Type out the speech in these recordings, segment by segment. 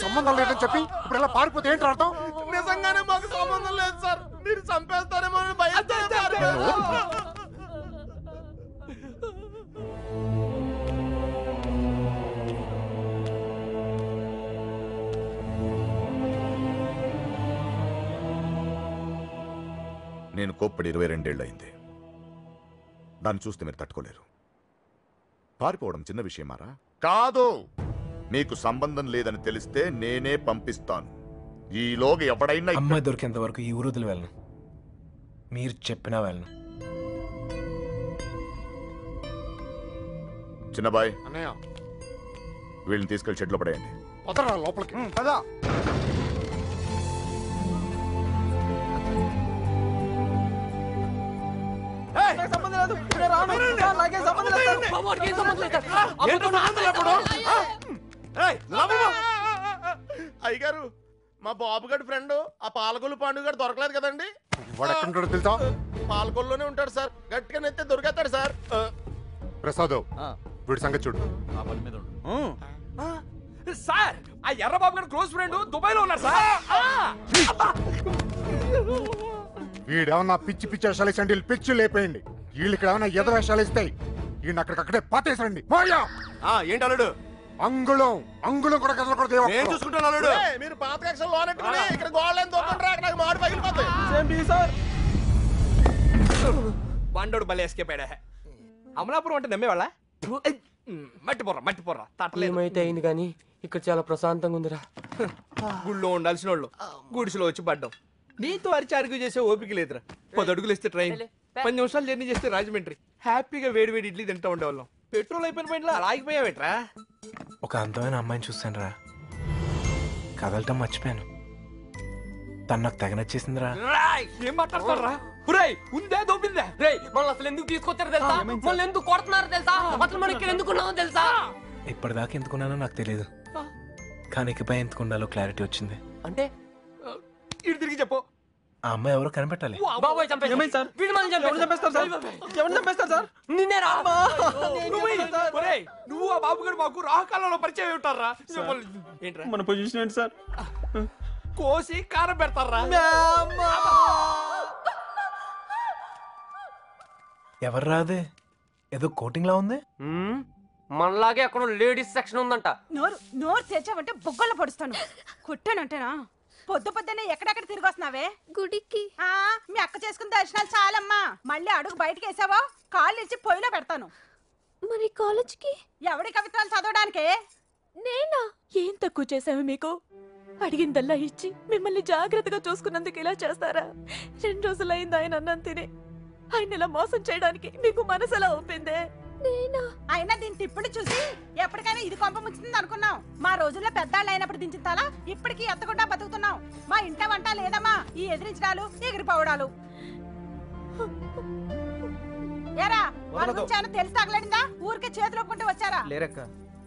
సంబంధం లేదని చెప్పి ఇప్పుడు ఇలా పారిపోతే ఏంటి అర్థం నిజంగానే మాకు సంబంధం లేదు సార్ మీరు చంపేస్తారేమో అని భయంతో పారిపోయాం. నేను కోప్పడి ఇరవై రెండేళ్లయింది దాన్ని చూస్తే మీరు తట్టుకోలేరు పారిపోవడం చిన్న విషయమారా కాదు మీకు సంబంధం లేదని తెలిస్తే నేనే పంపిస్తాను ఈలోగా ఎవడైనా ఇక్కడ- అమ్మాయి దొరికేంత వరకు ఈ ఊరు వదిలి వెళ్ళను మీరు చెప్పినా వెళ్ళను చిన్నబాయ్ అన్నయ్య వీళ్ళని తీసుకెళ్లి షెడ్లో పడేయండి వదరా లోపలికి పదా నాకు సంబంధం లేదు నేను రాను. సార్, నాకేం సంబంధం లేదు సార్. బాబోడికి ఏం సంబంధం లేదు సార్. ఏంటో సంబంధం లేప్పుడు? ఆ? ఏయ్, లవ్వమ్మ. అయ్యగారు మా బాబు గడి ఫ్రెండ్ ఆ పాలకొల్లు పాండు గారు దొరకలేదు కదండి వాడు ఎక్కడ ఉంటాడో తెలుసా పాలకొల్లోనే ఉంటాడు సార్ గట్టిగా నెత్తే దొరికేస్తాడు సార్ ఆ, ప్రసాద్ వీడి సంగతి చూడు సార్ ఆ ఎర్రబాబు గారు క్లోజ్ ఫ్రెండ్ దుబాయ్ లో ఉన్నారు సార్ ఆ! వీడేమన్నా పిచ్చి పిచ్చి వేషాలు వేసండి వీళ్ళు పిచ్చి లేపేయండి వీళ్ళు ఇక్కడ ఏమన్నా ఎద వేషాలు ఇస్తాయి ఈయన అక్కడికక్కడే పాతేసండి పోయా ఏంటి అల్లుడు అంగుళం అంగుళం కూడా కదలకూడదు ఏ ఒక్కరు. చూసుకుంటాను అల్లుడు మీరు పాత కక్షలు లోనెట్టుకుని ఇక్కడ గోడలేని దొరకండి నాకు మాడు పగిలిపోతాయి సార్ బండోడు భలే ఎస్కేప్ అయ్యాడా అమలాపురం అంటే నమ్మేవాళ్ళ మట్టి పొర్రా మట్టి పొర్రా తట్టలేదు ఏమైతే అయింది కానీ ఇక్కడ చాలా ప్రశాంతంగా ఉందిరా గుళ్ళో ఉండాల్సిన వాళ్ళు గుడిసెలో వచ్చి పడ్డాం నీతో అరిచి అరుగు చేసే ఓపిక లేదురా పది అడుగులు ఇస్తే ట్రైన్ పది నిమిషాలు జర్నీ చేస్తే రాజమండ్రి హ్యాపీగా వేడి వేడి ఇడ్లీ తింటా ఉండేవాళ్ళం పెట్రోల్ అయిపోయిన పోయిన ఆగిపోయావేట్రా ఒక అందమైన అమ్మాయిని చూస్తాను రా కదలటం మర్చిపోయాను తను నాకు తెగ నచ్చేసిందిరా రాయ్ ఏం మాట్లాడతారా పురాయ్ ఉందే దొబ్బిందే రేయ్ మనల్ని అసలు ఎందుకు తీసుకొచ్చారో తెలుసా మనల్ని ఎందుకు కొడుతున్నారో తెలుసా అసలు మనం ఇక్కడ ఎందుకు ఉన్నామో తెలుసా ఇప్పటిదాకా ఎందుకున్నానో నాకు తెలియదు కానీ ఇకపై ఎందుకు ఉండాలో క్లారిటీ వచ్చింది అంటే ఇటు తిరిగి చెప్పు ఆ అమ్మాయి ఎవరో కనిపెట్టాలి బాబోయ్ చంపేస్తాడు. ఏమైంది సార్? వీడు మనల్ని ఎవరు చంపేస్తారు సార్ ఎవరు చంపేస్తారు సార్ నిన్నే రా నువ్వు ఒరేయ్, నువ్వు ఆ బాబు గారు మాకు రాహుకాలంలో పరిచయం ఉంటారా ఏంట్రా మన పొజిషన్ ఏంటి సార్ కోసి కారం పెడతారా ఎవరు రాదే ఏదో కోటింగ్ లా ఉంది మ్మ్. మనలాగే అక్కడ లేడీస్ సెక్షన్ ఉందంట నోరు నోరు తెచ్చావంటే బొగ్గల్లో పడుస్తాను కొట్టానంటేనా పొద్దు పొద్దున్నే ఎక్కడెక్కడ తిరిగి వస్తున్నావే గుడికి ఆ మీ అక్క చేసుకున్న దర్శనాలు చాలమ్మా మళ్ళీ అడుగు బయటకు వేసావో కాళ్ళు ఇచ్చి పొయ్యిలో పెడతాను మరి కాలేజ్కి ఎవడి కవిత్రాలు చదవడానికే నేనా ఏం తక్కువ చేశాము మీకు అడిగిందల్లా ఇచ్చి మిమ్మల్ని జాగ్రత్తగా చూసుకున్నందుకు ఇలా చేస్తారా రెండు రోజులైంది ఆయన అన్నం తిని ఆయన ఇలా మోసం చేయడానికి మీకు మనసు ఎలా ఒప్పిందే నేనా అయినా దీని తిప్పుడు చూసి ఎప్పటికైనా ఇది కొంప ముంచుతుంది అనుకున్నాం మా రోజుల్లో పెద్దాళ్ళు అయినప్పుడు దించిన తల ఇప్పటికీ ఎత్తకుండా బతుకుతున్నాం మా ఇంట వంట లేదమ్మా ఈ ఎదిరించడాలు ఎగిరిపోవడాలు ఏరా వాళ్ళ వదలదు. గురించి ఏమైనా తెలిసి తగలడిందా ఊరికే చేతులు ఒప్పుకుంటూ వచ్చారా లేరక్క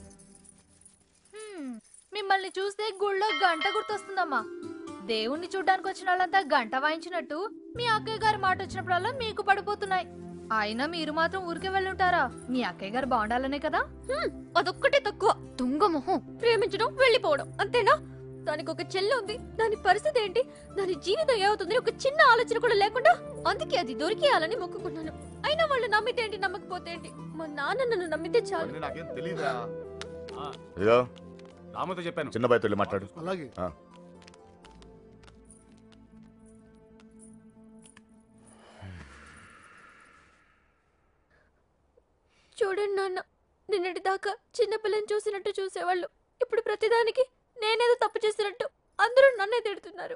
మిమ్మల్ని చూస్తే గుళ్ళో గంట గుర్తొస్తుందమ్మా దేవుణ్ణి చూడ్డానికి వచ్చిన వాళ్ళంతా గంట వాయించినట్టు మీ అక్కయ్య గారి మాట వచ్చినప్పుడల్లా మీకు పడిపోతున్నాయి అయినా మీరు మాత్రం ఊరికే వెళ్ళుంటారా మీ అక్కయ్య గారు బాగుండాలనే కదా అదొక్కటే తక్కువ తుంగ మొహం ప్రేమించడం వెళ్ళిపోవడం అంతేనా దానికి ఒక చెల్లి ఉంది దాని పరిస్థితి ఏంటి దాని జీవితం ఏమవుతుంది ఒక చిన్న ఆలోచన కూడా లేకుండా అందుకే అది దొరికేయాలని మొక్కుకున్నాను అయినా వాళ్ళు నమ్మితే ఏంటి నమ్మకపోతే ఏంటి మా నాన్న నన్ను నమ్మితే చాలు నాకేం తెలియదురా ఇదిగో రామతో చెప్పాను చిన్న బాయ్తో వెళ్ళి మాట్లాడు అలాగే ఆ. చూడండి నాన్న నిన్నటి దాకా చిన్నపిల్లని చూసినట్టు చూసేవాళ్ళు ఇప్పుడు ప్రతిదానికి నేనేదో తప్పు చేసినట్టు అందరూ నన్నే తిడుతున్నారు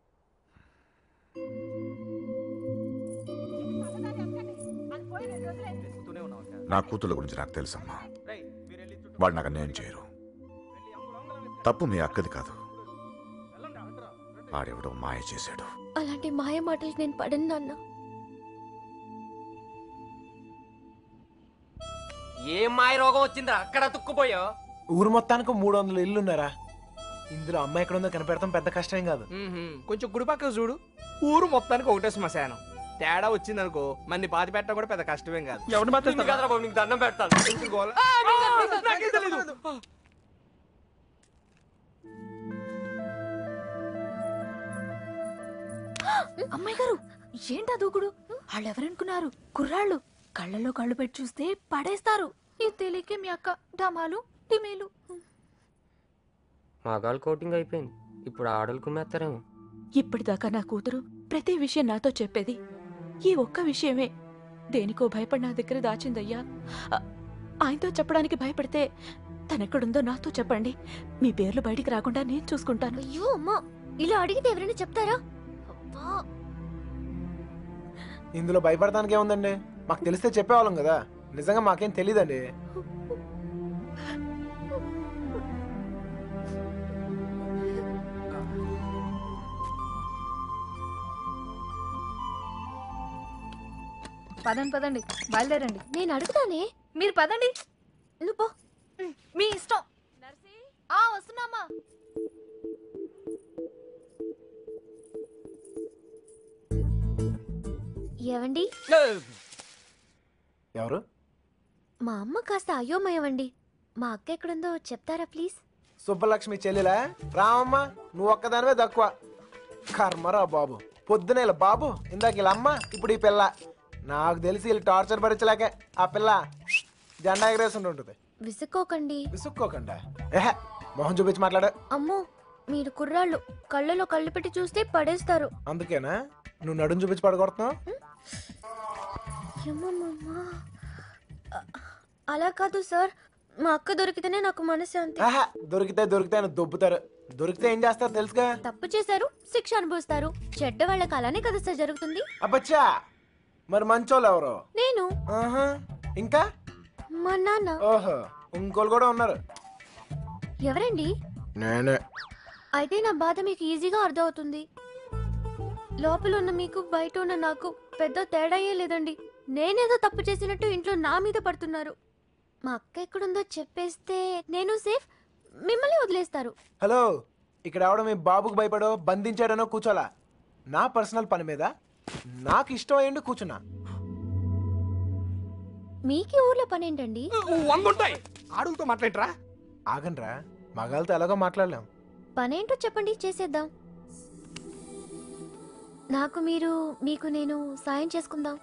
నా కూతుళ్ళ గురించి నాకు తెలుసమ్మా వాడు నాకు అన్యాయం చేయరు తప్పు మీ అక్కది కాదు వాడెవడో మాయ చేశాడు అలాంటి మాయ మాటలు నేను పడను నాన్న ఏం మాయ రోగం వచ్చిందిరా అక్కడ తుక్కుపోయా ఊరు మొత్తానికి మూడు వందల ఇల్లు ఉన్నారా ఇందులో అమ్మాయి ఎక్కడ ఉందో కనిపెడతాం పెద్ద కష్టం కాదు మ్మ్హ్మ్. కొంచెం గుడి పక్కన చూడు ఊరు మొత్తానికి ఒకటే శ్మశానం తేడా వచ్చిందనుకో మన్ని పాతి పెట్టడం కూడా పెద్ద కష్టమేం కాదు ఎవరిని నిన్ను కాదురా బాబు, నీకు దండం పెడతాను ఎందుకు గోల? ఆ, నాకేం తెలీదు. అమ్మాయి గారు ఏంటా దూకుడు వాళ్ళు ఎవరనుకున్నారు కుర్రాళ్ళు కళ్ళల్లో కళ్ళు పెట్టి చూస్తే పడేస్తారు ఈ తెలియకే మీ అక్క డమాలు టిమేలు మగాళ్ళ కోటింగ్ అయిపోయింది ఇప్పుడు ఆడలు కుమ్మేస్తారేమో ఇప్పటిదాకా నా కూతురు ప్రతి విషయం నాతో చెప్పేది ఈ ఒక్క విషయమే దేనికో భయపడి నా దగ్గర దాచిందయ్యా ఆ- ఆయనతో చెప్పడానికి భయపడితే తనెక్కడుందో నాతో చెప్పండి మీ పేర్లు బయటికి రాకుండా నేను చూసుకుంటాను అయ్యో అమ్మా ఇలా అడిగితే ఎవరైనా చెప్తారా అబ్బా ఇందులో భయపడటానికి ఏముందండి మాకు తెలిస్తే చెప్పేవాళ్ళం కదా నిజంగా మాకేం తెలియదండి పదండి పదండి బయలుదేరండి నేను అడుగుతానే మీరు పదండి నువ్వు పో మీ ఇష్టం ఆ వస్తున్నామా ఏవండి ఎవరు మా అమ్మ కాస్త అయోమయం అండి మా అక్క ఎక్కడుందో చెప్తారా ప్లీజ్ సుబ్బలక్ష్మి చెల్లెలా రామమ్మ నువ్వు ఒక్కదానివే తక్కువ కర్మరా బాబు పొద్దున ఇలా బాబు ఇందాక ఇలా అమ్మ ఇప్పుడు ఈ పిల్ల నాకు తెలిసి వీళ్ళు టార్చర్ భరించలేకే ఆ పిల్ల జెండా ఎగరేసి ఉంటుంది విసుక్కోకండి విసుక్కోకుండా ఏహే మొహం చూపించి మాట్లాడు అమ్మో మీరు కుర్రాళ్ళు కళ్ళలో కళ్ళు పెట్టి చూస్తే పడేస్తారు అందుకేనా నువ్వు నడుం చూపించి పడగొడుతున్నావు ఏమమ్మమ్మా? అ- అలా కాదు సార్ మా అక్క దొరికితేనే నాకు మనశ్శాంతి ఆహా దొరికితే దొరికితే అని దొబ్బుతారు దొరికితే ఏం చేస్తారు తెలుసుగా తప్పు చేశారు శిక్ష అనుభవిస్తారు చెడ్డ వాళ్ళకి అలానే కదా సార్ జరుగుతుంది అబ్బచ్చా మరి మంచోళ్ళు ఎవరు నేను ఆహా ఇంకా మా నాన్న ఓహో ఇంకోళ్ళు కూడా ఉన్నారు ఎవరండి నేనే అయితే నా బాధ మీకు ఈజీగా అర్థమవుతుంది లోపల ఉన్న మీకు బయట ఉన్న నాకు పెద్ద తేడాయే లేదండి నేనేదో తప్పు చేసినట్టు ఇంట్లో నా మీద పడుతున్నారు మా అక్క ఎక్కడుందో చెప్పేస్తే నేను సేఫ్ మిమ్మల్ని వదిలేస్తారు హలో ఇక్కడ ఎవడో మీ బాబుకు భయపడో బంధించాడనో కూర్చోలా నా పర్సనల్ పని మీద నాకు ఇష్టం అయ్యండి కూర్చున్నా మీకు ఈ ఊర్లో పని ఏంటండి వంగుంటాయి ఆడులతో మాట్లాడరా ఆగండ్రా మగాళ్ళతో ఎలాగో మాట్లాడలేం పనేంటో చెప్పండి చేసేద్దాం నాకు మీరు మీకు నేను సాయం చేసుకుందాం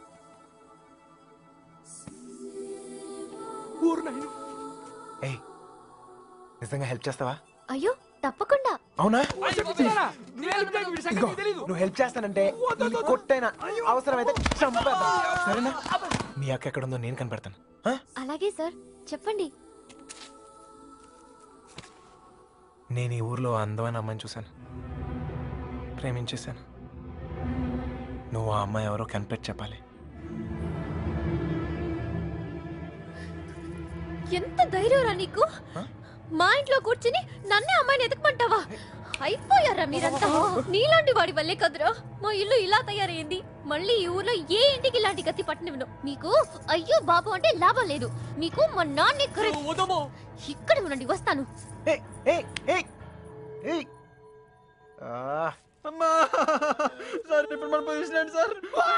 ఊరు నాయన ఏయ్ నిజంగా హెల్ప్ చేస్తావా అయ్యో తప్పకుండా అవునా ఇదిగో నువ్వు హెల్ప్ చేస్తానంటే ఈ కొట్టైనా అవసరమైతే చంపేద్దాం సరేనా మీ అక్క ఎక్కడుందో నేను కనిపెడతాను ఆ? అలాగే సార్ చెప్పండి నేను ఈ ఊర్లో అందమైన అమ్మాయిని చూశాను ప్రేమించేశాను నువ్వు ఆ అమ్మాయి ఎవరో కనిపెట్టి చెప్పాలి ఎంత ధైర్యంరా నీకు మా ఇంట్లో కూర్చుని నన్నే అమ్మాయిని ఎతకమంటావా అయిపోయారా మీరంతా నీలాంటి వాడి వల్లే కదురా మా ఇల్లు ఇలా తయారైంది మళ్ళీ ఈ ఊర్లో ఏ ఇంటికి ఇలాంటి గతి పట్టనివ్వను మీకు అయ్యో బాబు అంటే లాభం లేదు మీకు మా నాన్నే కరెక్ట్ ఇక్కడ ఉండండి వస్తాను ఏయ్, ఏయ్, ఏయ్, ఏయ్. ఆ, సార్ ఇప్పుడు మన పొజిషన్ ఏంటి సార్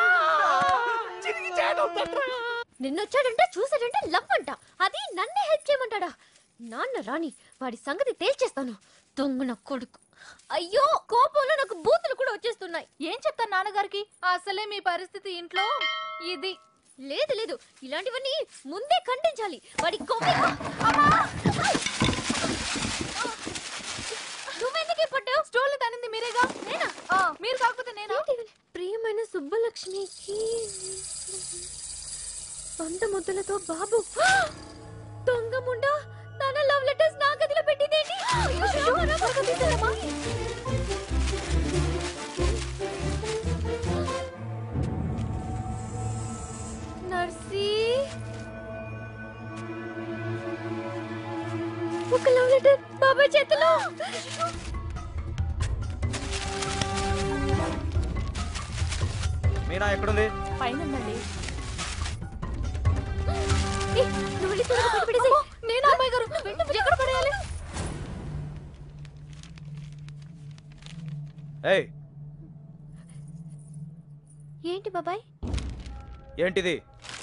నిన్నొచ్చాడంటే చూసాడంటే లవ్ అంట అది నన్నే హెల్ప్ చేయమంటాడా నాన్న రాని వాడి సంగతి తేల్చేస్తాను దొంగన కొడుకు అయ్యో కోపంలో నాకు బూతులు కూడా వచ్చేస్తున్నాయి ఏం చెప్తాను నాన్నగారికి అసలే మీ పరిస్థితి ఇంట్లో ఇది లేదు లేదు ఇలాంటివన్నీ ముందే ఖండించాలి వాడి కొమ్మి అమ్మా! నువ్వెందుకే పట్టావు స్టోర్లు తనింది మీరేగా నేనా మీరు కాకపోతే నేను ప్రియమైన సుబ్బలక్ష్మికి వంద ముద్దలతో బాబు దొంగ ముండ తన లవ్ లెటర్స్ నా గదిలో పెట్టిందేంటి అయ్యో, అయ్యో, నా పక్కన తీశారమ్మా. నర్సీ ఒక లవ్ లెటర్ బాబాయ్ చేతిలో మీనా ఎక్కడుంది పైనండి ఏ, నువ్వు వెళ్ళి త్వరగా బయట పడేసేయ్. నేను అమ్మాయి గారు వెంట ఎక్కడ పడేయాలి ఏయ్ ఏంటి బాబాయ్ ఏంటిది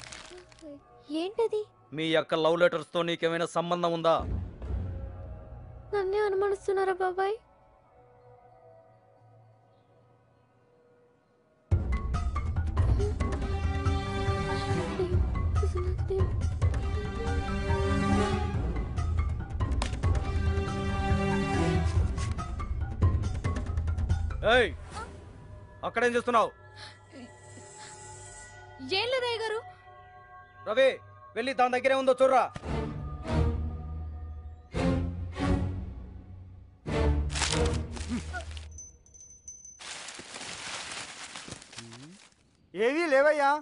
ఏంటది మీ యొక్క లవ్ లెటర్స్ తో నీకేమైనా సంబంధం ఉందా నన్నే అనుమానిస్తున్నారా బాబాయ్ ఏయ్ అక్కడేం చేస్తున్నావు ఏం లేదయ్య గారు రవి వెళ్ళి దాని దగ్గరే ఉందో చూడరా ఏవీ లేవయ్యా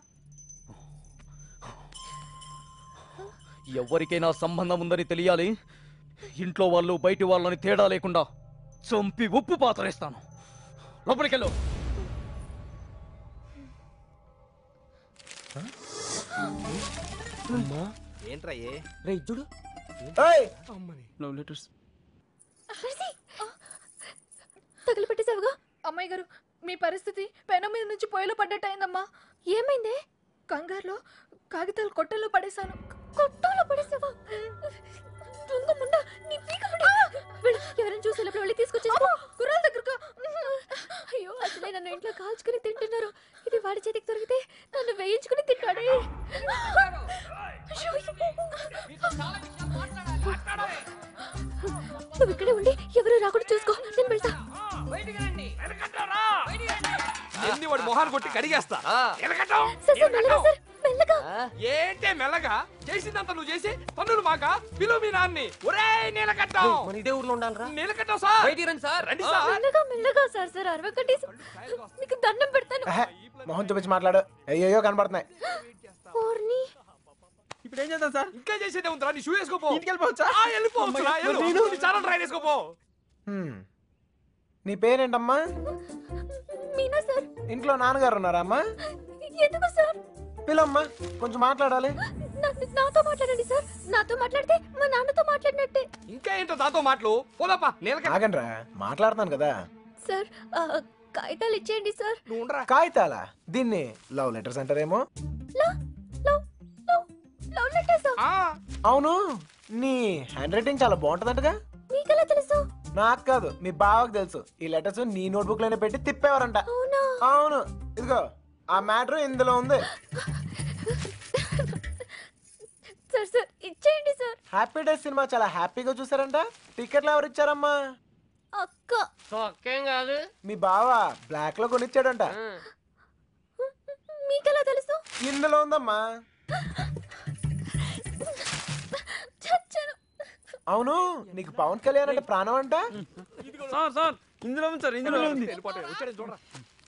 ఎవరికైనా సంబంధం ఉందని తెలియాలి ఇంట్లో వాళ్ళు బయటి వాళ్ళని తేడా లేకుండా చంపి ఉప్పు పాతరేస్తాను లోపలికెళ్ళు ఏంట్రా ఏ రే చూడు ఏయ్ లవ్ లెటర్స్ తగిలిపెట్టేసావుగా అమ్మాయి గారు మీ పరిస్థితి పెనం మీద నుంచి పొయ్యిలో పడ్డట్టు అయిందమ్మా ఏమైంది కంగారులో కాగితాలు కొట్టల్లో పడేశాను కొట్టల్లో పడేసావా దొంగ ముండ నీ పీక ఎవరైనా చూసి వెళ్ళి వెళ్ళి తీసుకొచ్చి గుర్రాల దగ్గరకు అయ్యో అసలే నన్ను ఇంట్లో కాల్చుకుని తింటున్నారు ఇది వాడి చేతికి దొరికితే నన్ను వేయించుకుని తింటాడే అయ్యో, నువ్వు ఇక్కడే ఉండి ఎవరు రాకుండా చూసుకో నేను వెళ్తా ఎన్ని వాడి మొహాన్ని కొట్టి కడిగేస్తా ఎలగటం సార్ సార్ మెల్లగా సార్ మెల్లగా ఏంటే మెల్లగా చేసిందంత నువ్వు చేసి పన్నులు మాక పిలువు మీ నాన్ని ఒరే నీలకట్టం మన ఇదే ఊర్లో ఉండాలరా నీలకట్టం సార్ బయటికి రండి సార్ రండి సార్ మెల్లగా మెల్లగా సార్ సార్ అరవకండి మీకు దండం పెడతాను ఎహె, మొహం చూపించి మాట్లాడు అయ్యో కనబడుతున్నాయి ఓర్ని ఇప్పుడు ఏం చేద్దాం సార్ ఇంకా చేసేదే ఉందిరా నీ షూ వేసుకోపో ఇంటికి వెళ్ళిపోవచ్చా? ఆ, వెళ్ళిపోవచ్చురా, వెళ్ళు. నేను? నీ చాలా డ్రైన్ వేసుకోపో హ్మ్. నీ పేరేంటమ్మా మీనా సార్ ఇంట్లో నాన్నగారు ఉన్నారా అమ్మా ఎందుకు సార్ పిల్లమ్మా కొంచెం మాట్లాడాలి నా- నాతో మాట్లాడండి సార్ నాతో మాట్లాడితే మా నాన్నతో మాట్లాడినట్టే ఇంకా ఏంటో దాంతో మాటలు పోదాపా నీలకట్ట ఆగండ్రా మాట్లాడుతున్నాను కదా సార్ ఆ, కాగితాలు ఇచ్చేయండి సార్ నువ్వు ఉండరా కాగితాలా దీన్ని లవ్ లెటర్స్ అంటారేమో love love love love letters ఆ, అవును నీ హ్యాండ్ రైటింగ్ చాలా బాగుంటదంటగా మీకెలా తెలుసు నాకు కాదు మీ బావకు తెలుసు ఈ లెటర్స్ నీ నోట్బుక్ లోనే పెట్టి తిప్పేవారంట అవునా అవును ఇదిగో ఆ మ్యాటర్ ఇందులో ఉంది సార్ సార్ ఇచ్చేయండి సార్ హ్యాపీ డేస్ సినిమా చాలా హ్యాపీగా చూసారంట టికెట్లు ఎవరు ఇచ్చారమ్మా అక్క ఒక్కేం కాదు మీ బావ బ్లాక్ లో కొనిచ్చాడంట మీకెలా తెలుసు ఇందులో ఉందమ్మా చచ్చాను అవును నీకు పవన్ కళ్యాణ్ అంటే ప్రాణం అంట సార్ సార్ ఇందులో ఉంది సార్ ఇందులో ఉంది వెళ్ళిపోతాడు. వచ్చాడు చూడరా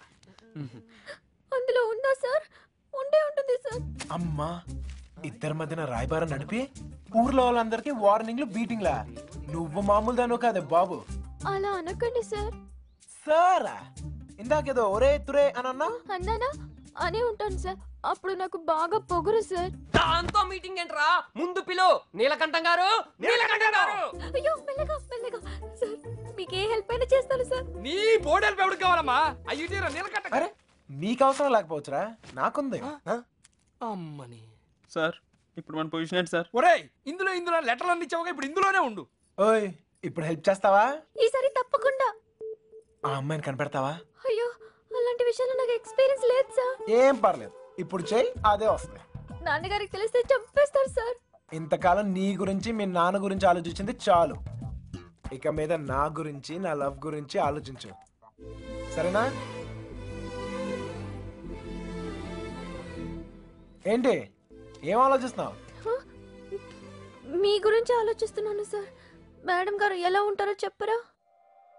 అందులో ఉందా సార్ ఉండే ఉంటుంది సార్ అమ్మా ఇద్దరి మధ్యన రాయబారం నడిపి ఊర్లో వాళ్ళందరికీ వార్నింగ్లు బీటింగ్లా నువ్వు మామూలు దాను కాదే బాబు అలా అనకండి సార్ సారా ఇందాకేదో ఒరే తురే అని అన్నా అన్నానా అనే ఉంటాను సార్ అప్పుడు నాకు బాగా పొగరు సార్ దాంతో మీటింగ్ ఏంట్రా ముందు పిలు నీలకంఠం గారు నీలకంఠం గారు అయ్యో మెల్లగా మెల్లగా సార్ మీకు ఏ హెల్ప్ అయినా చేస్తాను సార్ నీ బోడెల్ పెవడికి కావాలమ్మా అయ్యి తీరా నీలకట్ట అరే మీకు అవసరం లేకపోవచ్చురా నాకుంది ఆ? అమ్మని సార్ ఇప్పుడు మన పొజిషన్ ఏంటి సార్ ఒరేయ్ ఇందులో ఇందులో లెటర్లు అన్ని ఇచ్చావుగా ఇప్పుడు ఇందులోనే ఉండు ఓయ్ ఇప్పుడు హెల్ప్ చేస్తావా ఈసారి తప్పకుండా ఆ అమ్మాయిని కనిపెడతావా అయ్యో అలాంటి విషయాలు నాకు ఎక్స్పీరియన్స్ లేదు సార్ ఏం పర్లేదు ఇప్పుడు చెయ్యి అదే వస్తుంది నాన్నగారికి తెలిస్తే చంపేస్తారు సార్ ఇంతకాలం నీ గురించి మీ నాన్న గురించి ఆలోచించింది చాలు ఇక మీద నా గురించి నా లవ్ గురించి ఆలోచించు సరేనా ఏంటి ఏం ఆలోచిస్తున్నావు మీ గురించి ఆలోచిస్తున్నాను సార్ మేడం గారు ఎలా ఉంటారో చెప్పరా